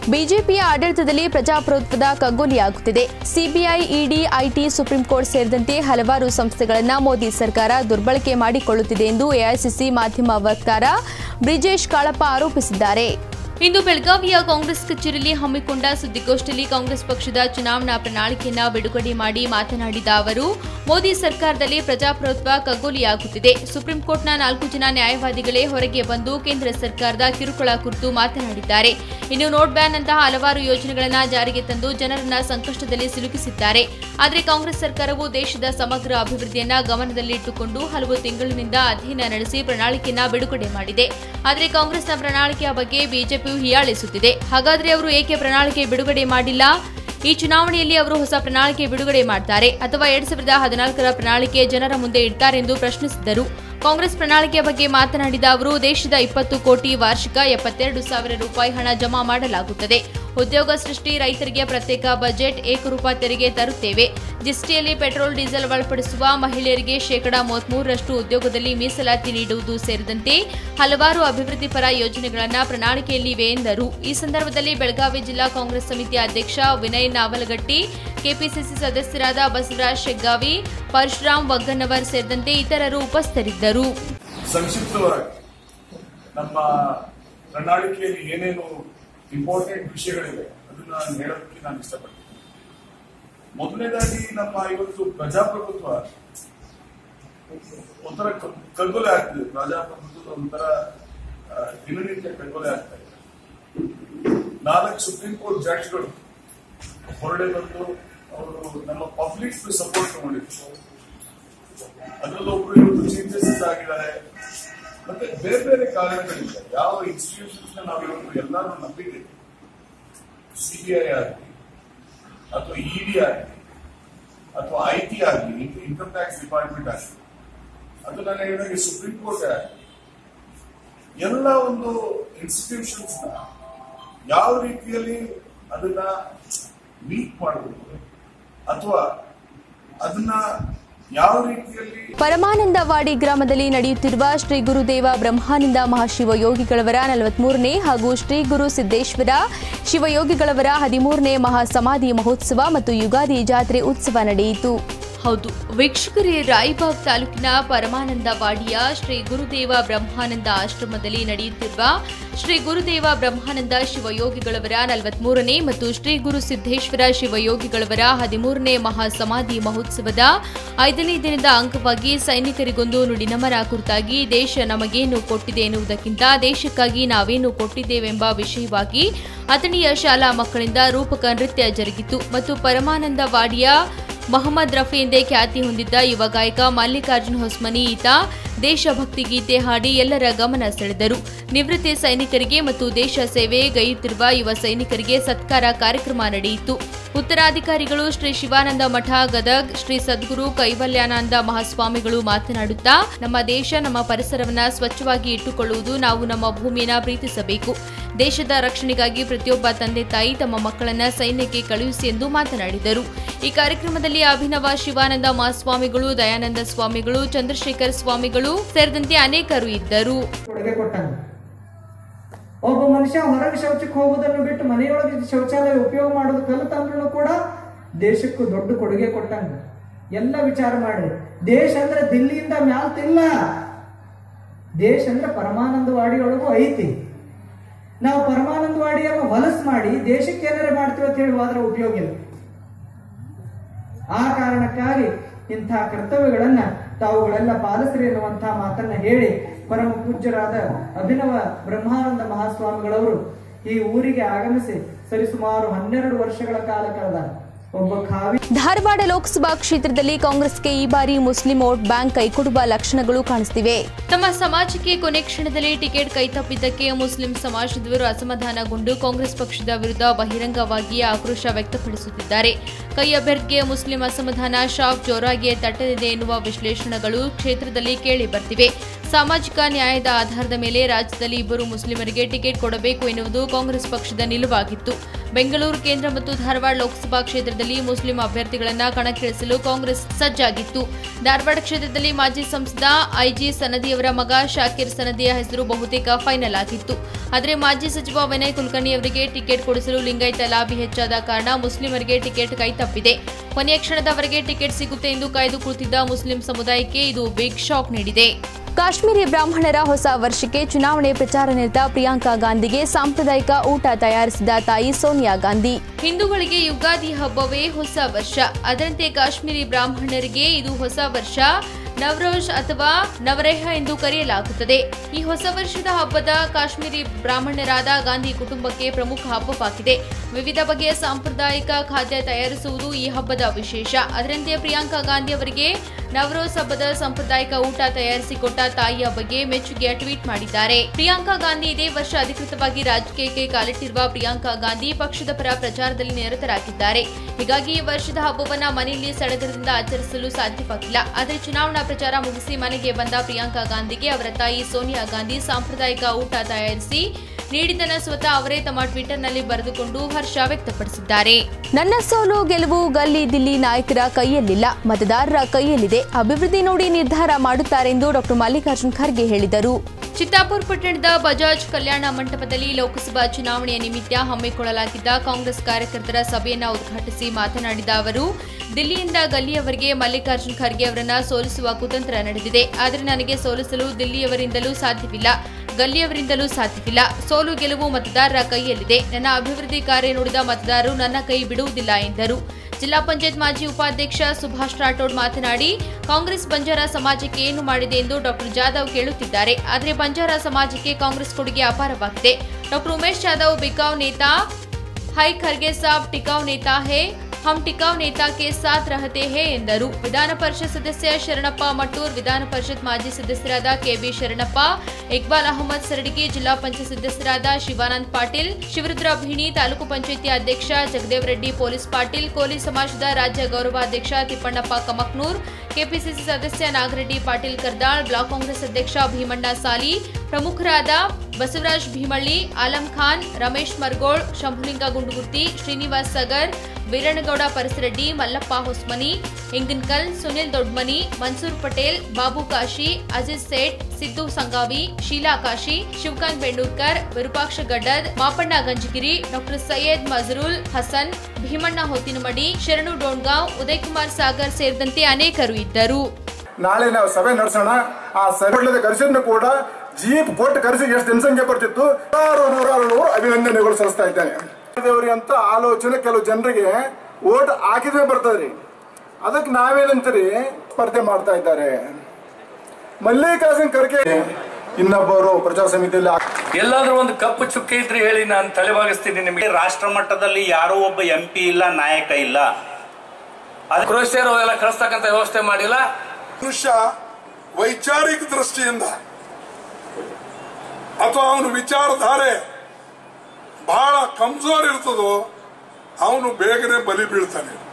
ಬಿಜೆಪಿಯ ಆಡಳಿತದಲ್ಲಿ ಪ್ರಜಾಪ್ರಭುತ್ವದ ಕಗ್ಗೊಲಿಯಾಗುತ್ತಿದೆ CBI ED IT supreme court ಸೇರಿದಂತೆ ಹಲವಾರು ಸಂಸ್ಥೆಗಳನ್ನು ಮೋದಿ ಸರ್ಕಾರ ದುರ್ಬಳಕೆ ಮಾಡಿಕೊಳ್ಳುತ್ತಿದೆ ಎಂದು ಎಐಸಿಸಿ ಮಾಧ್ಯಮ ವಕ್ತಾರ ಬ್ರಿಜೇಶ್ ಕಾಳಪ್ಪ ಆರೋಪಿಸಿದ್ದಾರೆ ಇಂದು ಬೆಳಗಾವಿಯ ಕಾಂಗ್ರೆಸ್ ಕಚೇರಿಯಲ್ಲಿ ಹಮ್ಮಿಕೊಂಡ ಸುದ್ದಿಗೋಷ್ಠಿಯಲ್ಲಿ ಕಾಂಗ್ರೆಸ್ ಪಕ್ಷದ ಚುನಾವಣಾ ಪ್ರಣಾಳಿಕೆಯನ್ನ ಬಿಡುಗಡೆ ಮಾಡಿ ಮಾತನಾಡಿದ ಅವರು ಮೋದಿ ಸರ್ಕಾರದಲ್ಲಿ ಪ್ರಜಾಪ್ರಭುತ್ವ ಕಗ್ಗೊಲಿಯಾಗುತ್ತಿದೆ ಸುಪ್ರೀಂ ಕೋರ್ಟ್ನ ನಾಲ್ಕು ಜನ ನ್ಯಾಯವಾದಿಗಳೇ ಹೊರಗೆ ಬಂದು ಕೇಂದ್ರ ಸರ್ಕಾರದ ಕಿರುಕುಳ ಕುರಿತು ಮಾತನಾಡಿದ್ದಾರೆ ಇನ್ನು ನೋಟ್ ಬ್ಯಾನ್ ಅಂತಹ ಹಲವಾರು ಯೋಜನೆಗಳನ್ನು ಜಾರಿಗೆ ತಂದು ಜನರನ್ನ ಸಂಕಷ್ಟದಲ್ಲಿ ಸಿಲುಕಿಸಿದ್ದಾರೆ ಆದರೆ ಕಾಂಗ್ರೆಸ್ ಸರ್ಕಾರವು ದೇಶದ ಸಮಗ್ರ ಅಭಿವೃದ್ಧಿಯನ್ನ ಗಮನದಲ್ಲಿಟ್ಟುಕೊಂಡು ಹಲವು ತಿಂಗಳಿನಿಂದ ಅಧ್ಯಯನ ನಡೆಸಿ ಪ್ರಣಾಳಿಕೆಯನ್ನ ಬಿಡುಗಡೆ ಮಾಡಿದೆ ಆದರೆ ಕಾಂಗ್ರೆಸ್ನ ಪ್ರಣಾಳಿಕೆಯ ಬಗ್ಗೆ ಬಿಜೆಪಿಯು ಹೀಯಾಳಿಸುತ್ತಿದೆ ಹಾಗಾದ್ರೆ ಅವರು ಏಕೆ ಪ್ರಣಾಳಿಕೆ ಬಿಡುಗಡೆ ಮಾಡಿಲ್ಲ ಈ ಚುನಾವಣೆಯಲ್ಲಿ ಅವರು ಹೊಸ ಪ್ರಣಾಳಿಕೆ ಬಿಡುಗಡೆ ಮಾಡ್ತಾರೆ ಅಥವಾ ಎರಡ್ ಸಾವಿರದ ಹದಿನಾಲ್ಕರ ಪ್ರಣಾಳಿಕೆ ಜನರ ಮುಂದೆ ಇಡ್ತಾರೆಂದು ಪ್ರಶ್ನಿಸಿದರು ಕಾಂಗ್ರೆಸ್ ಪ್ರಣಾಳಿಕೆಯ ಬಗ್ಗೆ ಮಾತನಾಡಿದ ಅವರು ದೇಶದ ಇಪ್ಪತ್ತು ಕೋಟಿ ವಾರ್ಷಿಕ ಎಪ್ಪತ್ತೆರಡು ಸಾವಿರ ರೂಪಾಯಿ ಹಣ ಜಮಾ ಮಾಡಲಾಗುತ್ತದೆ ಉದ್ಯೋಗ ಸೃಷ್ಟಿ ರೈತರಿಗೆ ಪ್ರತ್ಯೇಕ ಬಜೆಟ್ ಏಕರೂಪ ತೆರಿಗೆ ತರುತ್ತೇವೆ ಜಿಎಸ್ಟಿಯಲ್ಲಿ ಪೆಟ್ರೋಲ್ ಡೀಸೆಲ್ ಒಳಪಡಿಸುವ ಮಹಿಳೆಯರಿಗೆ ಶೇಕಡಾ ಮೂವತ್ಮೂರರಷ್ಟು ಉದ್ಯೋಗದಲ್ಲಿ ಮೀಸಲಾತಿ ನೀಡುವುದು ಸೇರಿದಂತೆ ಹಲವಾರು ಅಭಿವೃದ್ಧಿ ಪರ ಯೋಜನೆಗಳನ್ನು ಪ್ರಣಾಳಿಕೆಯಲ್ಲಿವೆ ಎಂದರು ಈ ಸಂದರ್ಭದಲ್ಲಿ ಬೆಳಗಾವಿ ಜಿಲ್ಲಾ ಕಾಂಗ್ರೆಸ್ ಸಮಿತಿ ಅಧ್ಯಕ್ಷ ವಿನಯ್ ನಾವಲಗಟ್ಟಿ ಕೆಪಿಸಿಸಿ ಸದಸ್ಯರಾದ ಬಸವರಾಜ್ ಶೆಗ್ಗಾವಿ ಪರಶುರಾಮ್ ವಗ್ಗನ್ನವರ್ ಸೇರಿದಂತೆ ಇತರರು ಉಪಸ್ಥಿತರಿದ್ದರು ಸಂಕ್ಷಿಪ್ತವಾಗಿ ನಮ್ಮ ಪ್ರಣಾಳಿಕೆಯಲ್ಲಿ ಏನೇನು ಇಂಪಾರ್ಟೆಂಟ್ ವಿಷಯಗಳಿವೆ ಅದನ್ನ ನಾನು ಹೇಳೋದಕ್ಕೆ ನಾನು ಇಷ್ಟಪಡ್ತೀನಿ ಮೊದಲನೇದಾಗಿ ನಮ್ಮ ಇವತ್ತು ಪ್ರಜಾಪ್ರಭುತ್ವ ಒಂಥರ ಕ- ಕಗ್ಗೊಲೆ ಆಗ್ತಿದೆ ಪ್ರಜಾಪ್ರಭುತ್ವದ ಒಂಥರ ಆ, ದಿನನಿತ್ಯ ಕಗ್ಗೊಲೆ ಆಗ್ತಾ ಇದೆ ನಾಲ್ಕು ಸುಪ್ರೀಂ ಕೋರ್ಟ್ ಜಡ್ಜ್ಗಳು ಹೊರಡೆ ಬಂದು ಅವರು ನಮ್ಮ ಪಬ್ಲಿಕ್ ಸಪೋರ್ಟ್ ತಗೊಂಡಿದ್ರು ಅದರಲ್ಲೂ ಒಬ್ರು ಇವತ್ತು ಚೀಫ್ ಜಸ್ಟಿಸ್ ಆಗಿದ್ದಾರೆ ಮತ್ತೆ ಬೇರೆ ಬೇರೆ ಕಾರಣಗಳಿಂದ ಯಾವ ಇನ್ಸ್ಟಿಟ್ಯೂಷನ್ಸ್ ನಾವು ಇವತ್ತು ಎಲ್ಲರೂ ನಂಬಿದ್ದೀವಿ ಸಿಬಿಐ ಆಗಲಿ ಅಥವಾ ಇಡಿ ಆಗಲಿ ಅಥವಾ ಐ ಟಿ ಆಗಲಿ ಇನ್ಕಮ್ ಟ್ಯಾಕ್ಸ್ ಡಿಪಾರ್ಟ್ಮೆಂಟ್ ಆಗಲಿ ಅದು ನಾನು ಹೇಳಿದಾಗೆ ಸುಪ್ರೀಂ ಕೋರ್ಟ್ ಆಗಲಿ ಎಲ್ಲ ಒಂದು ಇನ್ಸ್ಟಿಟ್ಯೂಷನ್ಸ್ ಯಾವ ರೀತಿಯಲ್ಲಿ ಅದನ್ನ ವೀಕ್ ಮಾಡಬಹುದು ಅಥವಾ ಅದನ್ನ ಯಾವ ರೀತಿಯಲ್ಲಿ ಪರಮಾನಂದವಾಡಿ ಗ್ರಾಮದಲ್ಲಿ ನಡೆಯುತ್ತಿರುವ ಶ್ರೀ ಗುರುದೇವ ಬ್ರಹ್ಮಾನಂದ ಮಹಾಶಿವಯೋಗಿಗಳವರ ನಲವತ್ಮೂರನೇ ಹಾಗೂ ಶ್ರೀ ಗುರು ಸಿದ್ದೇಶ್ವರ ಶಿವಯೋಗಿಗಳವರ ಹದಿಮೂರನೇ ಮಹಾಸಮಾಧಿ ಮಹೋತ್ಸವ ಮತ್ತು ಯುಗಾದಿ ಜಾತ್ರೆ ಉತ್ಸವ ನಡೆಯಿತು ಹೌದು ವೀಕ್ಷಕರೇ ರಾಯಬಾಗ್ ತಾಲೂಕಿನ ಪರಮಾನಂದವಾಡಿಯ ಶ್ರೀ ಗುರುದೇವ ಬ್ರಹ್ಮಾನಂದ ಆಶ್ರಮದಲ್ಲಿ ನಡೆಯುತ್ತಿರುವ ಶ್ರೀ ಗುರುದೇವ ಬ್ರಹ್ಮಾನಂದ ಶಿವಯೋಗಿಗಳವರ ನಲವತ್ಮೂರನೇ ಮತ್ತು ಶ್ರೀ ಗುರು ಸಿದ್ದೇಶ್ವರ ಶಿವಯೋಗಿಗಳವರ ಹದಿಮೂರನೇ ಮಹಾಸಮಾಧಿ ಮಹೋತ್ಸವದ ಐದನೇ ದಿನದ ಅಂಗವಾಗಿ ಸೈನಿಕರಿಗೊಂದು ನುಡಿನಮನ ಕುರಿತಾಗಿ ದೇಶ ನಮಗೇನು ಕೊಟ್ಟಿದೆ ಎನ್ನುವುದಕ್ಕಿಂತ ದೇಶಕ್ಕಾಗಿ ನಾವೇನು ಕೊಟ್ಟಿದ್ದೇವೆಂಬ ವಿಷಯವಾಗಿ ಅಥಣಿಯ ಶಾಲಾ ಮಕ್ಕಳಿಂದ ರೂಪಕ ನೃತ್ಯ ಜರುಗಿತು ಮತ್ತು ಪರಮಾನಂದವಾಡಿಯ ಮೊಹಮ್ಮದ್ ರಫಿ ಎಂದೇ ಖ್ಯಾತಿ ಹೊಂದಿದ್ದ ಯುವ ಗಾಯಕ ಮಲ್ಲಿಕಾರ್ಜುನ್ ಹೊಸ್ಮನಿ ಈತ ದೇಶಭಕ್ತಿ ಗೀತೆ ಹಾಡಿ ಎಲ್ಲರ ಗಮನ ಸೆಳೆದರು ನಿವೃತ್ತಿ ಸೈನಿಕರಿಗೆ ಮತ್ತು ದೇಶ ಸೇವೆ ಗೈಯುತ್ತಿರುವ ಯುವ ಸೈನಿಕರಿಗೆ ಸತ್ಕಾರ ಕಾರ್ಯಕ್ರಮ ನಡೆಯಿತು ಉತ್ತರಾಧಿಕಾರಿಗಳು ಶ್ರೀ ಶಿವಾನಂದ ಮಠ ಗದಗ್ ಶ್ರೀ ಸದ್ಗುರು ಕೈವಲ್ಯಾನಂದ ಮಹಾಸ್ವಾಮಿಗಳು ಮಾತನಾಡುತ್ತಾ ನಮ್ಮ ದೇಶ ನಮ್ಮ ಪರಿಸರವನ್ನ ಸ್ವಚ್ಛವಾಗಿ ಇಟ್ಟುಕೊಳ್ಳುವುದು ನಾವು ನಮ್ಮ ಭೂಮಿಯನ್ನ ಪ್ರೀತಿಸಬೇಕು ದೇಶದ ರಕ್ಷಣೆಗಾಗಿ ಪ್ರತಿಯೊಬ್ಬ ತಂದೆ ತಾಯಿ ತಮ್ಮ ಮಕ್ಕಳನ್ನ ಸೈನ್ಯಕ್ಕೆ ಕಳುಹಿಸಿ ಎಂದು ಮಾತನಾಡಿದರು ಈ ಕಾರ್ಯಕ್ರಮದಲ್ಲಿ ಅಭಿನವ ಶಿವಾನಂದ ಮಹಾಸ್ವಾಮಿಗಳು ದಯಾನಂದ ಸ್ವಾಮಿಗಳು ಚಂದ್ರಶೇಖರ್ ಸ್ವಾಮಿಗಳು ಸೇರಿದಂತೆ ಅನೇಕರು ಇದ್ದರು ಕೊಡುಗೆ ಕೊಟ್ಟಾನ ಒಬ್ಬ ಮನುಷ್ಯ ಹೊರಗೆ ಶೌಚಕ್ಕೆ ಹೋಗೋದನ್ನು ಬಿಟ್ಟು ಮನೆಯೊಳಗೆ ಶೌಚಾಲಯ ಉಪಯೋಗ ಮಾಡೋದು ಕಲಿತಂದ್ರೂ ಕೂಡ ದೇಶಕ್ಕೂ ದೊಡ್ಡ ಕೊಡುಗೆ ಕೊಟ್ಟಂಗ ಎಲ್ಲ ವಿಚಾರ ಮಾಡ್ರಿ ದೇಶ ಅಂದ್ರೆ ದಿಲ್ಲಿಯಿಂದ ಮ್ಯಾಲ್ತಿಲ್ಲ ದೇಶ ಅಂದ್ರೆ ಪರಮಾನಂದವಾಡಿಯೊಳಗೂ ಐತಿ ನಾವು ಪರಮಾನಂದವಾಡಿಯನ್ನು ಹೊಲಸು ಮಾಡಿ ದೇಶಕ್ಕೆ ಏನಾರ ಮಾಡ್ತೀವಿ ಅಂತ ಹೇಳಿ ಹೋದ್ರೆ ಉಪಯೋಗ ಇಲ್ಲ ಆ ಕಾರಣಕ್ಕಾಗಿ ಇಂಥ ಕರ್ತವ್ಯಗಳನ್ನ ತಾವುಗಳೆಲ್ಲ ಪಾಲಿಸ್ರಿ ಎನ್ನುವಂತಹ ಮಾತನ್ನ ಹೇಳಿ ಪರಮ ಪೂಜ್ಯರಾದ ಅಭಿನವ ಬ್ರಹ್ಮಾನಂದ ಮಹಾಸ್ವಾಮಿಗಳವರು ಈ ಊರಿಗೆ ಆಗಮಿಸಿ ಸರಿಸುಮಾರು ಹನ್ನೆರಡು ವರ್ಷಗಳ ಕಾಲ ಕಳೆದ ಒಬ್ಬ ಖಾವಿ ಧಾರವಾಡ ಲೋಕಸಭಾ ಕ್ಷೇತ್ರದಲ್ಲಿ ಕಾಂಗ್ರೆಸ್ಗೆ ಈ ಬಾರಿ ಮುಸ್ಲಿಂ ವೋಟ್ ಬ್ಯಾಂಕ್ ಕೈಕೊಡುವ ಲಕ್ಷಣಗಳು ಕಾಣಿಸ್ತಿವೆ ತಮ್ಮ ಸಮಾಜಕ್ಕೆ ಕೊನೆ ಕ್ಷಣದಲ್ಲಿ ಟಿಕೆಟ್ ಕೈತಪ್ಪಿದ್ದಕ್ಕೆ ಮುಸ್ಲಿಂ ಸಮಾಜದವರು ಅಸಮಾಧಾನಗೊಂಡು ಕಾಂಗ್ರೆಸ್ ಪಕ್ಷದ ವಿರುದ್ಧ ಬಹಿರಂಗವಾಗಿ ಆಕ್ರೋಶ ವ್ಯಕ್ತಪಡಿಸುತ್ತಿದ್ದಾರೆ ಕೈ ಅಭ್ಯರ್ಥಿಗೆ ಮುಸ್ಲಿಂ ಅಸಮಾಧಾನ ಶಾಪ್ ಜೋರಾಗಿಯೇ ತಟ್ಟಲಿದೆ ಎನ್ನುವ ವಿಶ್ಲೇಷಣೆಗಳು ಕ್ಷೇತ್ರದಲ್ಲಿ ಕೇಳಿ ಬರ್ತಿವೆ ಸಾಮಾಜಿಕ ನ್ಯಾಯದ ಆಧಾರದ ಮೇಲೆ ರಾಜ್ಯದಲ್ಲಿ ಇಬ್ಬರು ಮುಸ್ಲಿಮರಿಗೆ ಟಿಕೆಟ್ ಕೊಡಬೇಕು ಎನ್ನುವುದು ಕಾಂಗ್ರೆಸ್ ಪಕ್ಷದ ನಿಲುವಾಗಿತ್ತು ಬೆಂಗಳೂರು ಕೇಂದ್ರ ಮತ್ತು ಧಾರವಾಡ ಲೋಕಸಭಾ ಕ್ಷೇತ್ರದಲ್ಲಿ ಮುಸ್ಲಿಂ ಅಭ್ಯರ್ಥಿಗಳನ್ನ ಕಣಕ್ಕಿಳಿಸಲು ಕಾಂಗ್ರೆಸ್ ಸಜ್ಜಾಗಿತ್ತು ಧಾರವಾಡ ಕ್ಷೇತ್ರದಲ್ಲಿ ಮಾಜಿ ಸಂಸದ ಐಜಿ ಸನದಿಯವರ ಮಗ ಶಾಕಿರ್ ಸನದಿಯ ಹೆಸರು ಬಹುತೇಕ ಫೈನಲ್ ಆಗಿತ್ತು ಆದರೆ ಮಾಜಿ ಸಚಿವ ವಿನಯ್ ಕುಲಕರ್ಣಿ ಅವರಿಗೆ ಟಿಕೆಟ್ ಕೊಡಿಸಲು ಲಿಂಗಾಯತ ಲಾಬಿ ಹೆಚ್ಚಾದ ಕಾರಣ ಮುಸ್ಲಿಮರಿಗೆ ಟಿಕೆಟ್ ಕೈತಪ್ಪಿದೆ ಕೊನೆಯ ಕ್ಷಣದವರೆಗೆ ಟಿಕೆಟ್ ಸಿಗುತ್ತೆ ಎಂದು ಕಾಯ್ದು ಕುಳಿತಿದ್ದ ಮುಸ್ಲಿಂ ಸಮುದಾಯಕ್ಕೆ ಇದು ಬಿಗ್ ಶಾಕ್ ನೀಡಿದೆ ಕಾಶ್ಮೀರಿ ಬ್ರಾಹ್ಮಣರ ಹೊಸ ವರ್ಷಕ್ಕೆ ಚುನಾವಣೆ ಪ್ರಚಾರ ನಿರತ ಪ್ರಿಯಾಂಕಾ ಗಾಂಧಿಗೆ ಸಾಂಪ್ರದಾಯಿಕ ಊಟ ತಯಾರಿಸಿದ ತಾಯಿ ಸೋನಿಯಾ ಗಾಂಧಿ ಹಿಂದೂಗಳಿಗೆ ಯುಗಾದಿ ಹಬ್ಬವೇ ಹೊಸ ವರ್ಷ ಅದರಂತೆ ಕಾಶ್ಮೀರಿ ಬ್ರಾಹ್ಮಣರಿಗೆ ಇದು ಹೊಸ ವರ್ಷ ನವರೋಜ್ ಅಥವಾ ನವರೇಹ ಎಂದು ಕರೆಯಲಾಗುತ್ತದೆ ಈ ಹೊಸ ವರ್ಷದ ಹಬ್ಬದ ಕಾಶ್ಮೀರಿ ಬ್ರಾಹ್ಮಣರಾದ ಗಾಂಧಿ ಕುಟುಂಬಕ್ಕೆ ಪ್ರಮುಖ ಹಬ್ಬವಾಗಿದೆ ವಿವಿಧ ಬಗೆಯ ಸಾಂಪ್ರದಾಯಿಕ ಖಾದ್ಯ ತಯಾರಿಸುವುದು ಈ ಹಬ್ಬದ ವಿಶೇಷ ಅದರಂತೆ ಪ್ರಿಯಾಂಕಾ ಗಾಂಧಿ ಅವರಿಗೆ ನವರೋಜ್ ಹಬ್ಬದ ಸಾಂಪ್ರದಾಯಿಕ ಊಟ ತಯಾರಿಸಿಕೊಟ್ಟ ತಾಯಿಯ ಬಗ್ಗೆ ಮೆಚ್ಚುಗೆಯ ಟ್ವೀಟ್ ಮಾಡಿದ್ದಾರೆ ಪ್ರಿಯಾಂಕಾ ಗಾಂಧಿ ಇದೇ ವರ್ಷ ಅಧಿಕೃತವಾಗಿ ರಾಜಕೀಯಕ್ಕೆ ಕಾಲಿಟ್ಟಿರುವ ಪ್ರಿಯಾಂಕಾ ಗಾಂಧಿ ಪಕ್ಷದ ಪರ ಪ್ರಚಾರದಲ್ಲಿ ನಿರತರಾಗಿದ್ದಾರೆ ಹೀಗಾಗಿ ಈ ವರ್ಷದ ಹಬ್ಬವನ್ನ ಮನೆಯಲ್ಲಿ ಸಡಗರದಿಂದ ಆಚರಿಸಲು ಸಾಧ್ಯವಾಗಿಲ್ಲ ಆದರೆ ಚುನಾವಣಾ ಪ್ರಚಾರ ಮುಗಿಸಿ ಮನೆಗೆ ಬಂದ ಪ್ರಿಯಾಂಕಾ ಗಾಂಧಿಗೆ ಅವರ ತಾಯಿ ಸೋನಿಯಾ ಗಾಂಧಿ ಸಾಂಪ್ರದಾಯಿಕ ಊಟ ತಯಾರಿಸಿ ನೀಡಿದ್ದನ್ನ ಸ್ವತಃ ಅವರೇ ತಮ್ಮ ಟ್ವಿಟರ್ನಲ್ಲಿ ಬರೆದುಕೊಂಡು ಹರ್ಷ ವ್ಯಕ್ತಪಡಿಸಿದ್ದಾರೆ ನನ್ನ ಸೋಲು ಗೆಲುವು ಗಲ್ಲಿ ದಿಲ್ಲಿ ನಾಯಕರ ಕೈಯಲ್ಲಿಲ್ಲ ಮತದಾರರ ಕೈಯಲ್ಲಿದೆ ಅಭಿವೃದ್ಧಿ ನೋಡಿ ನಿರ್ಧಾರ ಮಾಡುತ್ತಾರೆಂದು ಡಾಕ್ಟರ್ ಮಲ್ಲಿಕಾರ್ಜುನ್ ಖರ್ಗೆ ಹೇಳಿದರು ಚಿತ್ತಾಪುರ ಪಟ್ಟಣದ ಬಜಾಜ್ ಕಲ್ಯಾಣ ಮಂಟಪದಲ್ಲಿ ಲೋಕಸಭಾ ಚುನಾವಣೆಯ ನಿಮಿತ್ತ ಹಮ್ಮಿಕೊಳ್ಳಲಾಗಿದ್ದ ಕಾಂಗ್ರೆಸ್ ಕಾರ್ಯಕರ್ತರ ಸಭೆಯನ್ನ ಉದ್ಘಾಟಿಸಿ ಮಾತನಾಡಿದ ಅವರು ದಿಲ್ಲಿಯಿಂದ ಗಲ್ಲಿಯವರೆಗೆ ಮಲ್ಲಿಕಾರ್ಜುನ್ ಖರ್ಗೆ ಅವರನ್ನ ಸೋಲಿಸುವ ಕುತಂತ್ರ ನಡೆದಿದೆ ಆದರೆ ನನಗೆ ಸೋಲಿಸಲು ದಿಲ್ಲಿಯವರಿಂದಲೂ ಸಾಧ್ಯವಿಲ್ಲ ಗಲ್ಲಿಯವರಿಂದಲೂ ಸಾಧ್ಯವಿಲ್ಲ ಸೋಲು ಗೆಲುವು ಮತದಾರರ ಕೈಯಲ್ಲಿದೆ ನನ್ನ ಅಭಿವೃದ್ಧಿ ಕಾರ್ಯ ನೋಡಿದ ಮತದಾರರು ನನ್ನ ಕೈ ಬಿಡುವುದಿಲ್ಲ ಎಂದರು ಜಿಲ್ಲಾ ಪಂಚಾಯತ್ ಮಾಜಿ ಉಪಾಧ್ಯಕ್ಷ ಸುಭಾಷ್ ರಾಠೋಡ್ ಮಾತನಾಡಿ ಕಾಂಗ್ರೆಸ್ ಬಂಜಾರ ಸಮಾಜಕ್ಕೆ ಏನು ಮಾಡಿದೆ ಎಂದು ಡಾಕ್ಟರ್ ಜಾಧವ್ ಕೇಳುತ್ತಿದ್ದಾರೆ ಆದರೆ ಬಂಜಾರ ಸಮಾಜಕ್ಕೆ ಕಾಂಗ್ರೆಸ್ ಕೊಡುಗೆ ಅಪಾರವಾಗಿದೆ ಡಾಕ್ಟರ್ ಉಮೇಶ್ ಜಾಧವ್ ಬಿಕಾವ್ ನೇತಾ ಹೈ ಖರ್ಗೆ ಸಾಬ್ ಟಿಕಾವ್ ನೇತಾ ಹೇ ಹಮ್ ಟಿಕಾವ್ ನೇತಾ ಕೆ ಸಾಥ್ ರಹತೆ ಹೇ ಎಂದರು ವಿಧಾನ ಪರಿಷತ್ ಸದಸ್ಯ ಶರಣಪ್ಪ ಮಟ್ಟೂರ್ ವಿಧಾನ ಪರಿಷತ್ ಮಾಜಿ ಸದಸ್ಯರಾದ ಕೆಬಿ ಶರಣಪ್ಪ ಇಕ್ಬಾಲ್ ಅಹಮದ್ ಸರಡಿಗೆ ಜಿಲ್ಲಾ ಪಂಚಾಯತ್ ಸದಸ್ಯರಾದ ಶಿವಾನಂದ್ ಪಾಟೀಲ್ ಶಿವರುದ್ರ ಭಿಣಿ ತಾಲೂಕು ಪಂಚಾಯಿತಿ ಅಧ್ಯಕ್ಷ ಜಗದೇವ್ ರೆಡ್ಡಿ ಪೊಲೀಸ್ ಪಾಟೀಲ್ ಕೋಲಿ ಸಮಾಜದ ರಾಜ್ಯ ಗೌರವಾಧ್ಯಕ್ಷ ತಿಪ್ಪಣ್ಣಪ್ಪ ಕಮಕ್ನೂರ್ ಕೆಪಿಸಿಸಿ ಸದಸ್ಯ ನಾಗರೆಡ್ಡಿ ಪಾಟೀಲ್ ಕರ್ದಾಳ್ ಬ್ಲಾಕ್ ಕಾಂಗ್ರೆಸ್ ಅಧ್ಯಕ್ಷ ಭೀಮಣ್ಣ ಸಾಲಿ ಪ್ರಮುಖರಾದ ಬಸವರಾಜ್ ಭೀಮಳ್ಳಿ ಆಲಂ ಖಾನ್ ರಮೇಶ್ ಮರ್ಗೋಳ್ ಶಂಭುಲಿಂಗ ಗುಂಡುಗುರ್ತಿ ಶ್ರೀನಿವಾಸ್ ಸಗರ್ ವೀರಣ್ಣಗೌಡ ಪರಸರೆಡ್ಡಿ ಮಲ್ಲಪ್ಪ ಹೊಸ್ಮನಿ ಇಂಗನ್ಕಲ್ ಸುನಿಲ್ ದೊಡ್ಮನಿ ಮನ್ಸೂರ್ ಪಟೇಲ್ ಬಾಬು ಕಾಶಿ ಅಜಿಜ್ ಸೇಠ್ ಸಿದ್ದು ಸಂಗಾವಿ ಶೀಲಾ ಕಾಶಿ ಶಿವಕಾಂತ್ ಬೆಂಡೂರ್ಕರ್ ವಿರೂಪಾಕ್ಷ ಗಡ್ಡದ್ ಮಾಪಣ್ಣ ಗಂಜಗಿರಿ ಡಾಕ್ಟರ್ ಸೈಯದ್ ಮಜರುಲ್ ಹಸನ್ ಭೀಮಣ್ಣ ಹೊತ್ತಿನಮಡಿ ಶರಣು ಡೋಣ್ಗಾಂವ್ ಉದಯ್ ಕುಮಾರ್ ಸಾಗರ್ ಸೇರಿದಂತೆ ಅನೇಕರು ಇದ್ದರು ನಾಳೆ ನಾವು ಸಭೆ ನಡೆಸೋಣ ಆ ಸಭೆ ಕರೆಸಿದ್ರು ಕೂಡ ಜೀಪ್ ಕೊಟ್ಟು ಕರೆಸಿ ಎಷ್ಟು ಜನಸಂಖ್ಯೆ ಬರ್ತಿತ್ತು ನೂರಾರು ನೂರಾರು ನೂರು ಅಭಿನಂದನೆಗಳು ಸಲ್ಲಿಸ್ತಾ ಇದ್ದೇನೆ ದೇವ್ರಿಗೆ ಅಂತ ಆಲೋಚನೆ ಕೆಲವು ಜನರಿಗೆ ಓಟ್ ಹಾಕಿದ್ರೆ ಬರ್ತದ್ರಿ ಅದಕ್ಕೆ ನಾವೇನಂತೀರಿ ಸ್ಪರ್ಧೆ ಮಾಡ್ತಾ ಇದ್ದಾರೆ ಮಲ್ಲಿಕಾರ್ಜುನ್ ಖರ್ಗೆ ಇನ್ನೊಬ್ಬರು ಪ್ರಜಾ ಸಮಿತಿಯಲ್ಲಿ ಎಲ್ಲಾದ್ರೂ ಒಂದು ಕಪ್ಪು ಚುಕ್ಕೆ ಇದ್ರೆ ಹೇಳಿ ನಾನು ತಲೆಬಾಗಿಸ್ತೀನಿ ನಿಮಗೆ ರಾಷ್ಟ್ರ ಮಟ್ಟದಲ್ಲಿ ಯಾರೋ ಒಬ್ಬ ಎಂ ಪಿ ಇಲ್ಲ ನಾಯಕ ಇಲ್ಲ ಕ್ರೋಷಿಯರು ಎಲ್ಲ ಕಳಿಸ್ತಕ್ಕಂಥ ವ್ಯವಸ್ಥೆ ಮಾಡಿಲ್ಲ ಮನುಷ್ಯ ವೈಚಾರಿಕ ದೃಷ್ಟಿಯಿಂದ ಅಥವಾ ಅವನ ವಿಚಾರಧಾರೆ ಬಹಳ ಕಮ್ಜೋರ್ ಇರ್ತದೋ ಅವನು ಬೇಗನೆ ಬಲಿ ಬೀಳ್ತಾನೆ